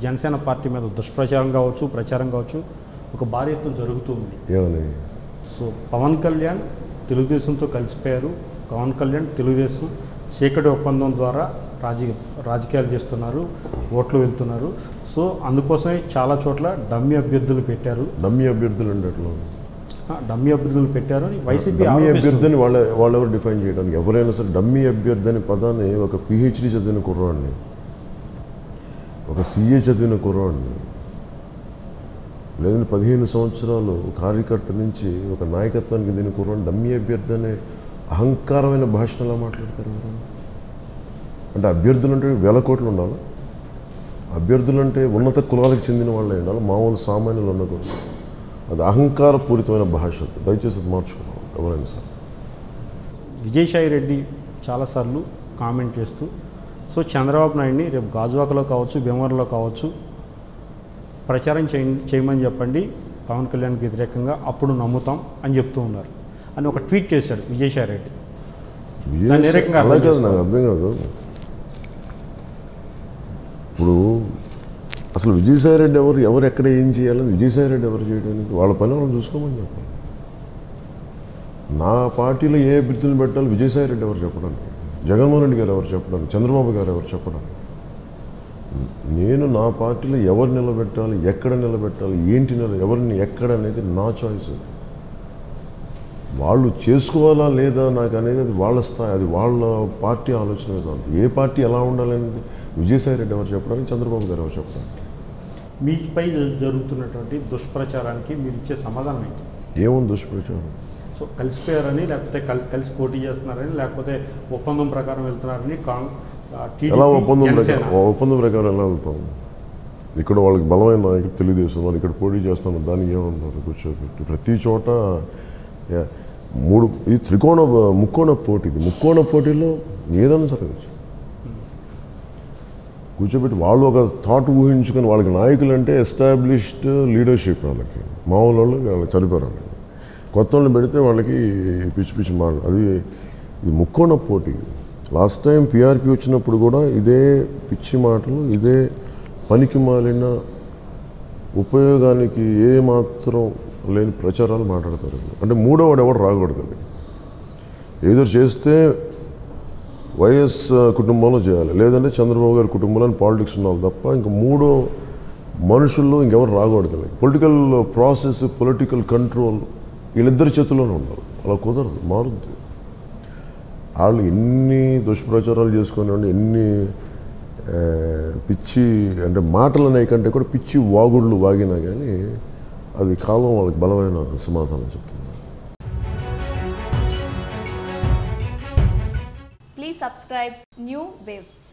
Janasena party మీద దుష్ప్రచారం కావచ్చు ప్రచారం కావచ్చు ఒక భారీ ఎత్తున జరుగుతుంది ఏమని సో పవన్ కళ్యాణ్ తెలుగుదేశంతో కలిసిపోయారు పవన్ కళ్యాణ్ తెలుగుదేశం చీకటి ఒప్పందం ద్వారా రాజకీయ రాజకీయాలు చేస్తున్నారు ఓట్లు వెళ్తున్నారు సో అందుకోసమే చాలా చోట్ల డమ్మీ అభ్యర్థులు పెట్టారు డమ్మీ అభ్యర్థులు అంటే ఎట్లా ఆ, డమ్మీ అభ్యర్థులు పెట్టారు అని వైసీపీ డమ్మీ ఆరోపిస్తుంది. అభ్యర్థిని వాళ్ళ వాళ్ళెవరు డిఫైన్ చేయడానికి ఎవరైనా సరే డమ్మీ అభ్యర్థి అనే పదాన్ని ఒక పిహెచ్డి చదివిన కుర్రాడిని ఒక సిఏ చదివిన కుర్రాడిని లేదంటే పదిహేను సంవత్సరాలు కార్యకర్త నుంచి ఒక నాయకత్వానికి దీని కుర్రాడిని డమ్మీ అభ్యర్థి అనే అహంకారమైన భాషను ఎలా మాట్లాడతారు ఎవరు అంటే అభ్యర్థులు అంటే వేల కోట్లు ఉండాలి అభ్యర్థులు అంటే ఉన్నత కులాలకు చెందిన వాళ్ళే ఉండాలి మామూలు సామాన్యులు ఉండకూడదు అది అహంకారపూరితమైన భాష అది. దయచేసి అది మార్చుకోవాలి ఎవరైనా సరే విజయసాయి రెడ్డి చాలాసార్లు కామెంట్ చేస్తూ సో చంద్రబాబు నాయుడిని రేపు గాజువాకలో కావచ్చు భీమవరంలో కావచ్చు ప్రచారం చేయ చేయమని చెప్పండి పవన్ కళ్యాణ్కి వ్యతిరేకంగా అప్పుడు నమ్ముతాం అని చెప్తూ ఉన్నారు అని ఒక ట్వీట్ చేశాడు విజయసాయి రెడ్డి దాన్ని ఏ రకంగా అర్థం అలా కాదు చేసుకోవాలి? నాకు అర్థం కాదు ఇప్పుడు అసలు విజయసాయి రెడ్డి ఎవరు ఎవరు ఎక్కడ ఏం చేయాలని విజయసాయి రెడ్డి ఎవరు చేయడానికి వాళ్ళ పని వాళ్ళు చూసుకోమని చెప్పాలి నా పార్టీలో ఏ అభ్యర్థులను పెట్టాలి విజయసాయి రెడ్డి ఎవరు చెప్పడానికి జగన్మోహన్ రెడ్డి గారు ఎవరు చెప్పడానికి చంద్రబాబు గారు ఎవరు చెప్పడానికి నేను నా పార్టీలో ఎవరు నిలబెట్టాలి ఎక్కడ నిలబెట్టాలి ఏంటి నిల ఎవరిని ఎక్కడ అనేది నా చాయిస్ వాళ్ళు చేసుకోవాలా లేదా నాకు అనేది అది వాళ్ళ స్థాయి అది వాళ్ళ పార్టీ ఆలోచన విధానం ఏ పార్టీ ఎలా ఉండాలనేది విజయసాయి రెడ్డి ఎవరు చెప్పడానికి చంద్రబాబు గారు ఎవరు చెప్పడానికి మీపై జరుగుతున్నటువంటి దుష్ప్రచారానికి మీరు ఇచ్చే సమాధానం ఏంటి ఏముంది దుష్ప్రచారం సో కలిసిపోయారని లేకపోతే కలిసి కలిసి పోటీ చేస్తున్నారని లేకపోతే ఒప్పందం ప్రకారం వెళ్తున్నారని కాంగ్ ఆ, ఎలా టీడీపీ, ఒప్పందం జనసేన ప్రకారం ఒప్పందం ప్రకారం ఎలా వెళ్తాం ఇక్కడ వాళ్ళకి బలమైన నాయకుడు తెలుగుదేశం వాళ్ళు ఇక్కడ పోటీ చేస్తాను దానికి ఏమన్నారు కూర్చోబెట్టి ప్రతి చోట యా, మూడు ఇది త్రికోణ ముక్కోణ పోటీ ఇది ముక్కోణ పోటీలో ఏదైనా జరగచ్చు కూర్చోబెట్టి వాళ్ళు ఒక థాట్ ఊహించుకొని వాళ్ళకి నాయకులు అంటే ఎస్టాబ్లిష్డ్ లీడర్షిప్ వాళ్ళకి మామూలు వాళ్ళు వాళ్ళకి సరిపోరు వాళ్ళకి కొత్త వాళ్ళని పెడితే వాళ్ళకి పిచ్చి పిచ్చి మాట అది ఇది ముక్కోణ పోటీ లాస్ట్ టైం పిఆర్పి వచ్చినప్పుడు కూడా ఇదే పిచ్చి మాటలు ఇదే పనికి మాలిన ఉపయోగానికి ఏ మాత్రం లేని ప్రచారాలు మాట్లాడతారు అంటే మూడో వాడు ఎవడు రాకూడదు ఏదో చేస్తే వైఎస్ కుటుంబంలో చేయాలి లేదంటే చంద్రబాబు గారి కుటుంబంలో పాలిటిక్స్ ఉండాలి తప్ప ఇంకా మూడో మనుషుల్లో ఇంకెవరు రాకూడదు పొలిటికల్ ప్రాసెస్ పొలిటికల్ కంట్రోల్ వీళ్ళిద్దరి చేతుల్లోనే ఉండాలి అలా కుదరదు మారుద్ది వాళ్ళు ఎన్ని దుష్ప్రచారాలు చేసుకుని ఎన్ని ఆ, పిచ్చి అంటే మాటలు అనే కంటే కూడా పిచ్చి వాగుళ్ళు వాగినా కానీ అది కాలం వాళ్ళకి బలమైన సమాధానం చెప్తుంది Please subscribe New Waves.